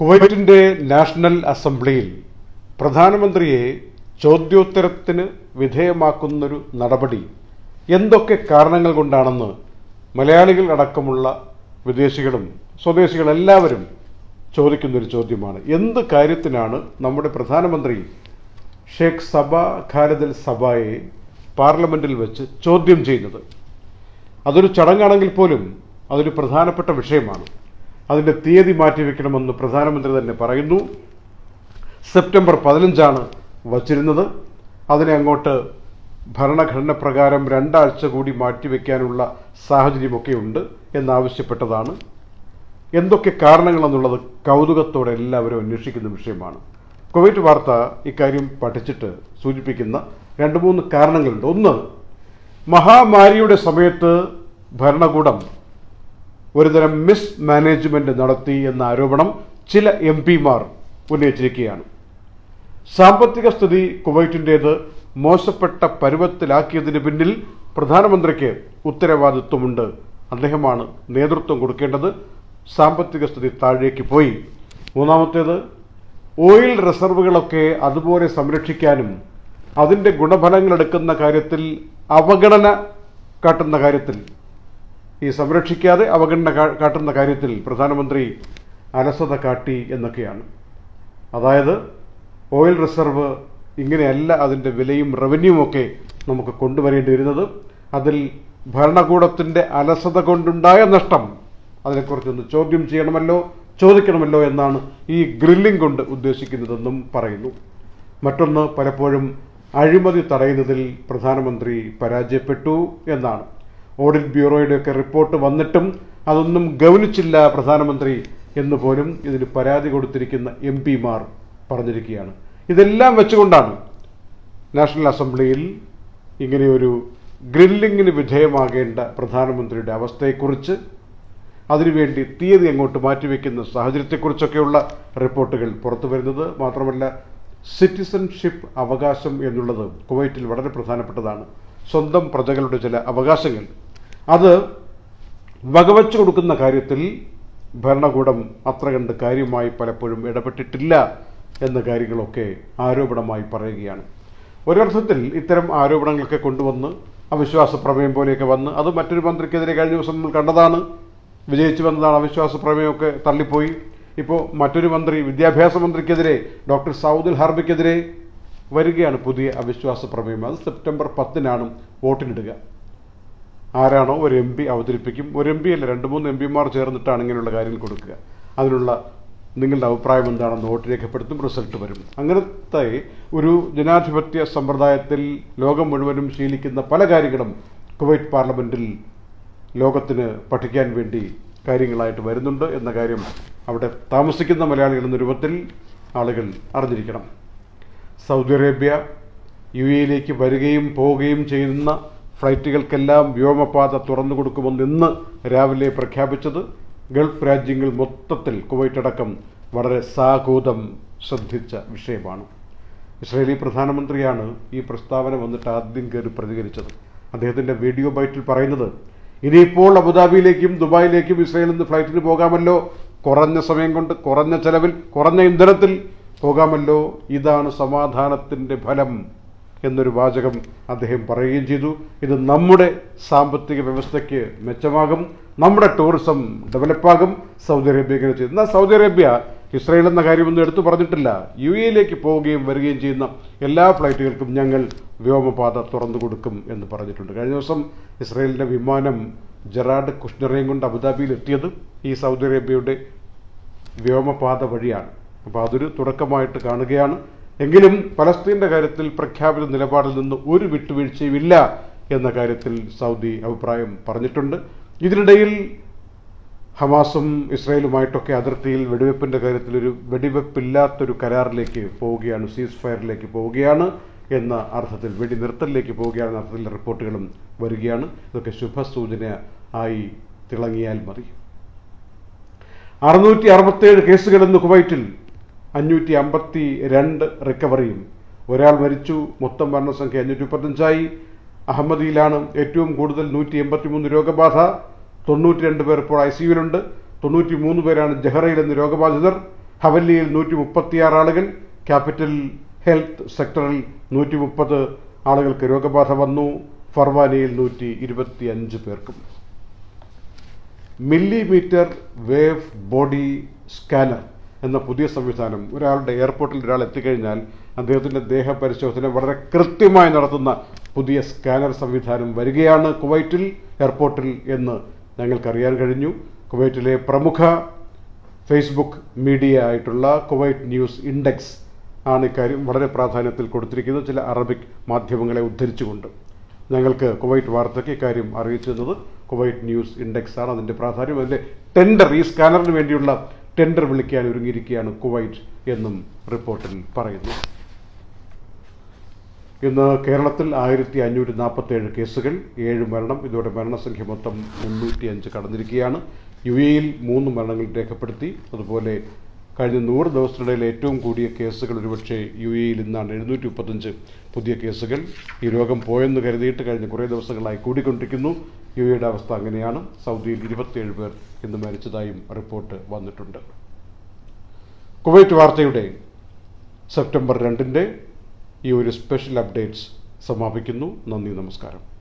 കുവൈറ്റിന്റെ national അസംബ്ലിയിൽ പ്രധാനമന്ത്രിയെ ചോദ്യോത്തരത്തിന് വിധേയമാക്കുന്നൊരു നടപടി എന്തൊക്കെ കാരണങ്ങൾ കൊണ്ടാണെന്ന് മലയാളികൾ അടക്കമുള്ള വിദേശികളും സ്വദേശികളെല്ലാവരും ചോദിക്കുന്നൊരു ചോദ്യമാണ് എന്ത് കാര്യത്തിനാണ് നമ്മുടെ പ്രധാനമന്ത്രി ഷേഖ് സബ ഖാലിദ് അൽ സബായെ പാർലമെന്റിൽ വെച്ച് ചോദ്യം ചെയ്യുന്നത് അതൊരു ചടങ്ങാണെങ്കിൽ പോലും അതൊരു പ്രധാനപ്പെട്ട വിഷയമാണ് അതിന്റെ തീയതി മാറ്റിവെക്കണമെന്ന് പ്രധാനമന്ത്രി തന്നെ പറയുന്നു സെപ്റ്റംബർ പതിനഞ്ചാണ് വച്ചിരുന്നത് അതിനെ അങ്ങോട്ട് ഭരണഘടന പ്രകാരം രണ്ടാഴ്ച കൂടി മാറ്റിവെക്കാനുള്ള സാഹചര്യമൊക്കെ ഉണ്ട് എന്നാവശ്യപ്പെട്ടതാണ് എന്തൊക്കെ കാരണങ്ങളെന്നുള്ളത് കൗതുകത്തോടെ എല്ലാവരും അന്വേഷിക്കുന്ന വിഷയമാണ് കുവൈറ്റ് വാർത്ത ഇക്കാര്യം പഠിച്ചിട്ട് സൂചിപ്പിക്കുന്ന രണ്ട് മൂന്ന് കാരണങ്ങളുണ്ട് ഒന്ന് മഹാമാരിയുടെ സമയത്ത് ഭരണകൂടം ഒരുതരം മിസ് മാനേജ്മെന്റ് നടത്തി എന്ന ആരോപണം ചില എം പിമാർ ഉന്നയിച്ചിരിക്കുകയാണ് സാമ്പത്തിക സ്ഥിതി കുവൈറ്റിൻ്റേത് മോശപ്പെട്ട പരുവത്തിലാക്കിയതിന് പിന്നിൽ പ്രധാനമന്ത്രിക്ക് ഉത്തരവാദിത്വമുണ്ട് അദ്ദേഹമാണ് നേതൃത്വം കൊടുക്കേണ്ടത് സാമ്പത്തിക സ്ഥിതി താഴേക്ക് പോയി മൂന്നാമത്തേത് ഓയിൽ റിസർവുകളൊക്കെ അതുപോലെ സംരക്ഷിക്കാനും അതിൻ്റെ ഗുണഫലങ്ങൾ എടുക്കുന്ന കാര്യത്തിൽ അവഗണന കാട്ടുന്ന കാര്യത്തിൽ ഈ സംരക്ഷിക്കാതെ അവഗണന കാ- കാട്ടുന്ന കാര്യത്തിൽ പ്രധാനമന്ത്രി അലസത കാട്ടി എന്നൊക്കെയാണ് അതായത് ഓയിൽ റിസർവ് ഇങ്ങനെയല്ല അതിൻ്റെ വിലയും റവന്യൂവും ഒക്കെ നമുക്ക് കൊണ്ടുവരേണ്ടി വരുന്നത് അതിൽ ഭരണകൂടത്തിൻ്റെ അലസത കൊണ്ടുണ്ടായ നഷ്ടം അതിനെക്കുറിച്ചൊന്ന് ചോദ്യം ചെയ്യണമല്ലോ ചോദിക്കണമല്ലോ എന്നാണ് ഈ ഗ്രില്ലിംഗ് കൊണ്ട് ഉദ്ദേശിക്കുന്നതെന്നും പറയുന്നു മറ്റൊന്ന് പലപ്പോഴും അഴിമതി തടയുന്നതിൽ പ്രധാനമന്ത്രി പരാജയപ്പെട്ടു എന്നാണ് ഓഡിറ്റ് ബ്യൂറോയുടെയൊക്കെ റിപ്പോർട്ട് വന്നിട്ടും അതൊന്നും ഗൗനിച്ചില്ല പ്രധാനമന്ത്രി എന്ന് പോലും ഇതിന് പരാതി കൊടുത്തിരിക്കുന്ന എം പിമാർ പറഞ്ഞിരിക്കുകയാണ് ഇതെല്ലാം വെച്ചുകൊണ്ടാണ് നാഷണൽ അസംബ്ലിയിൽ ഇങ്ങനെയൊരു ഗ്രില്ലിങ്ങിന് വിധേയമാകേണ്ട പ്രധാനമന്ത്രിയുടെ അവസ്ഥയെക്കുറിച്ച് അതിനുവേണ്ടി തീയതി അങ്ങോട്ട് മാറ്റിവെക്കുന്ന സാഹചര്യത്തെക്കുറിച്ചൊക്കെയുള്ള റിപ്പോർട്ടുകൾ പുറത്തു വരുന്നത് മാത്രമല്ല സിറ്റിസൺഷിപ്പ് അവകാശം എന്നുള്ളത് കുവൈറ്റിൽ വളരെ പ്രധാനപ്പെട്ടതാണ് സ്വന്തം പ്രജകളുടെ ചില അവകാശങ്ങൾ അത് വകവച്ചു കൊടുക്കുന്ന കാര്യത്തിൽ ഭരണകൂടം അത്ര കണ്ട് കാര്യമായി പലപ്പോഴും ഇടപെട്ടിട്ടില്ല എന്ന കാര്യങ്ങളൊക്കെ ആരോപണമായി പറയുകയാണ് ഒരർത്ഥത്തിൽ ഇത്തരം ആരോപണങ്ങളൊക്കെ കൊണ്ടുവന്ന് അവിശ്വാസ പ്രമേയം പോലെയൊക്കെ വന്ന് അത് മറ്റൊരു മന്ത്രിക്കെതിരെ കഴിഞ്ഞ ദിവസം നമ്മൾ കണ്ടതാണ് വിജയിച്ചു വന്നതാണ് അവിശ്വാസ പ്രമേയമൊക്കെ തള്ളിപ്പോയി ഇപ്പോൾ മറ്റൊരു മന്ത്രി വിദ്യാഭ്യാസ മന്ത്രിക്കെതിരെ ഡോക്ടർ സൗദുൽ ഹർബിക്കെതിരെ വരികയാണ് പുതിയ അവിശ്വാസ പ്രമേയം അത് സെപ്റ്റംബർ പത്തിനാണ് വോട്ടിനിടുക ആരാണോ ഒരു എം പി അവതരിപ്പിക്കും ഒരു എം പി അല്ല രണ്ട് മൂന്ന് എം പിമാർ ചേർന്നിട്ടാണ് ഇങ്ങനെയുള്ള കാര്യങ്ങൾ കൊടുക്കുക അതിനുള്ള നിങ്ങളുടെ അഭിപ്രായം എന്താണെന്ന് വോട്ട് രേഖപ്പെടുത്തും റിസൾട്ട് വരും അങ്ങനത്തെ ഒരു ജനാധിപത്യ സമ്പ്രദായത്തിൽ ലോകം മുഴുവനും ശീലിക്കുന്ന പല കാര്യങ്ങളും കുവൈറ്റ് പാർലമെന്റിൽ ലോകത്തിന് പഠിക്കാൻ വേണ്ടി കാര്യങ്ങളായിട്ട് വരുന്നുണ്ട് എന്ന കാര്യം അവിടെ താമസിക്കുന്ന മലയാളികൾ എന്ന രൂപത്തിൽ ആളുകൾ അറിഞ്ഞിരിക്കണം സൗദി അറേബ്യ യു എയിലേക്ക് വരികയും പോവുകയും ചെയ്യുന്ന ഫ്ലൈറ്റുകൾക്കെല്ലാം വ്യോമപാത തുറന്നു കൊടുക്കുമെന്ന് ഇന്ന് രാവിലെ പ്രഖ്യാപിച്ചത് ഗൾഫ് രാജ്യങ്ങൾ മൊത്തത്തിൽ കുവൈറ്റ് അടക്കം വളരെ സാഹൂതം ശ്രദ്ധിച്ച വിഷയമാണ് ഇസ്രേലി പ്രധാനമന്ത്രിയാണ് ഈ പ്രസ്താവന വന്നിട്ട് ആദ്യം കയറി പ്രതികരിച്ചത് അദ്ദേഹത്തിന്റെ വീഡിയോ ബൈറ്റിൽ പറയുന്നത് ഇനിയിപ്പോൾ അബുദാബിയിലേക്കും ദുബായിലേക്കും ഇസ്രയേലിൽ നിന്ന് ഫ്ലൈറ്റിന് പോകാമല്ലോ കുറഞ്ഞ സമയം കൊണ്ട് കുറഞ്ഞ ചെലവിൽ കുറഞ്ഞ ഇന്ധനത്തിൽ പോകാമല്ലോ ഇതാണ് സമാധാനത്തിന്റെ ഫലം എന്നൊരു വാചകം അദ്ദേഹം പറയുകയും ചെയ്തു ഇത് നമ്മുടെ സാമ്പത്തിക വ്യവസ്ഥയ്ക്ക് മെച്ചമാകും നമ്മുടെ ടൂറിസം ഡെവലപ്പാകും സൗദി അറേബ്യ ഇങ്ങനെ ചെയ്തു എന്നാൽ സൗദി അറേബ്യ ഇസ്രായേൽ എന്ന കാര്യമൊന്നും എടുത്തു പറഞ്ഞിട്ടില്ല യു എയിലേക്ക് പോവുകയും വരികയും ചെയ്യുന്ന എല്ലാ ഫ്ലൈറ്റുകൾക്കും ഞങ്ങൾ വ്യോമപാത തുറന്നു കൊടുക്കും എന്ന് പറഞ്ഞിട്ടുണ്ട് കഴിഞ്ഞ ദിവസം ഇസ്രായേലിന്റെ വിമാനം ജെറാഡ് കുഷ്ണറേയും കൊണ്ട് അബുദാബിയിൽ എത്തിയത് ഈ സൗദി അറേബ്യയുടെ വ്യോമപാത വഴിയാണ് അപ്പോൾ അതൊരു തുടക്കമായിട്ട് കാണുകയാണ് എങ്കിലും പലസ്തീന്റെ കാര്യത്തിൽ പ്രഖ്യാപിത നിലപാടിൽ നിന്ന് ഒരു വിട്ടുവീഴ്ചയുമില്ല എന്ന കാര്യത്തിൽ സൗദി അഭിപ്രായം പറഞ്ഞിട്ടുണ്ട് ഇതിനിടയിൽ ഹമാസും ഇസ്രായേലുമായിട്ടൊക്കെ അതിർത്തിയിൽ വെടിവെപ്പിന്റെ കാര്യത്തിൽ ഒരു വെടിവെപ്പില്ലാത്തൊരു കരാറിലേക്ക് പോവുകയാണ് സീസ് ഫയറിലേക്ക് പോവുകയാണ് എന്ന അർത്ഥത്തിൽ വെടിനിർത്തലിലേക്ക് പോവുകയാണെന്ന അർത്ഥത്തിൽ റിപ്പോർട്ടുകളും വരികയാണ് ഇതൊക്കെ ശുഭസൂചന ആയി തിളങ്ങിയാൽ മതി അറുന്നൂറ്റി അറുപത്തേഴ് കേസുകൾ ഇന്ന് കുവൈറ്റിൽ അഞ്ഞൂറ്റി അമ്പത്തി രണ്ട് റിക്കവറിയും ഒരാൾ മരിച്ചു മൊത്തം മരണസംഖ്യ അഞ്ഞൂറ്റി മുപ്പത്തഞ്ചായി അഹമ്മദിയിലാണ് ഏറ്റവും കൂടുതൽ നൂറ്റി എൺപത്തി മൂന്ന് രോഗബാധ തൊണ്ണൂറ്റി രണ്ട് പേർ ഇപ്പോൾ ഐ സിയുവിലുണ്ട് തൊണ്ണൂറ്റി മൂന്ന് പേരാണ് ജഹറയിൽ നിന്ന് രോഗബാധിതർ ഹവല്ലിയിൽ നൂറ്റി മുപ്പത്തിയാറ് ആളുകൾ ക്യാപിറ്റൽ ഹെൽത്ത് സെക്ടറിൽ നൂറ്റി മുപ്പത് ആളുകൾക്ക് രോഗബാധ വന്നു ഫർവാനിയിൽ നൂറ്റി ഇരുപത്തി അഞ്ച് പേർക്കും മില്ലിമീറ്റർ വേവ് ബോഡി സ്കാനർ എന്ന പുതിയ സംവിധാനം ഒരാളുടെ എയർപോർട്ടിൽ ഒരാൾ എത്തിക്കഴിഞ്ഞാൽ അദ്ദേഹത്തിൻ്റെ ദേഹപരിശോധന വളരെ കൃത്യമായി നടത്തുന്ന പുതിയ സ്കാനർ സംവിധാനം വരികയാണ് കുവൈറ്റിൽ എയർപോർട്ടിൽ എന്ന് ഞങ്ങൾക്കറിയാൻ കഴിഞ്ഞു കുവൈറ്റിലെ പ്രമുഖ ഫേസ്ബുക്ക് മീഡിയ ആയിട്ടുള്ള കുവൈറ്റ് ന്യൂസ് ഇൻഡെക്സ് ആണ് ഇക്കാര്യം വളരെ പ്രാധാന്യത്തിൽ കൊടുത്തിരിക്കുന്നത് ചില അറബിക് മാധ്യമങ്ങളെ ഉദ്ധരിച്ചുകൊണ്ട് ഞങ്ങൾക്ക് കുവൈറ്റ് വാർത്തയ്ക്ക് ഇക്കാര്യം അറിയിച്ചു തന്നത് കുവൈറ്റ് ന്യൂസ് ഇൻഡെക്സ് ആണ് അതിൻ്റെ പ്രാധാന്യം അതിൻ്റെ ടെൻഡർ ഈ സ്കാനറിന് വേണ്ടിയുള്ള ടെൻഡർ വിളിക്കാൻ ഒരുങ്ങിയിരിക്കുകയാണ് കുവൈറ്റ് എന്നും റിപ്പോർട്ടിൽ പറയുന്നു ഇന്ന് കേരളത്തിൽ ആയിരത്തി അഞ്ഞൂറ്റി നാൽപ്പത്തേഴ് കേസുകൾ ഏഴ് മരണം ഇതോടെ മരണസംഖ്യ മൊത്തം മുന്നൂറ്റി അഞ്ച് കടന്നിരിക്കുകയാണ് യു എയിൽ മൂന്ന് മരണങ്ങൾ രേഖപ്പെടുത്തി അതുപോലെ കഴിഞ്ഞ നൂറ് ദിവസത്തിനിടയിൽ ഏറ്റവും കൂടിയ കേസുകൾ ഒരുപക്ഷെ യു എയിൽ ഇന്നാണ് എഴുന്നൂറ്റി മുപ്പത്തഞ്ച് പുതിയ കേസുകൾ ഈ രോഗം പോയെന്ന് കരുതിയിട്ട് കഴിഞ്ഞ കുറേ ദിവസങ്ങളായി കൂടിക്കൊണ്ടിരിക്കുന്നു യു എയുടെ അവസ്ഥ അങ്ങനെയാണ് സൗദിയിൽ ഇരുപത്തിയേഴ് പേർ ഇന്ന് മരിച്ചതായും റിപ്പോർട്ട് വന്നിട്ടുണ്ട് കുവൈറ്റ് വാർത്തയുടെ സെപ്റ്റംബർ രണ്ടിൻ്റെ ഈ ഒരു സ്പെഷ്യൽ അപ്ഡേറ്റ്സ് സമാപിക്കുന്നു നന്ദി നമസ്കാരം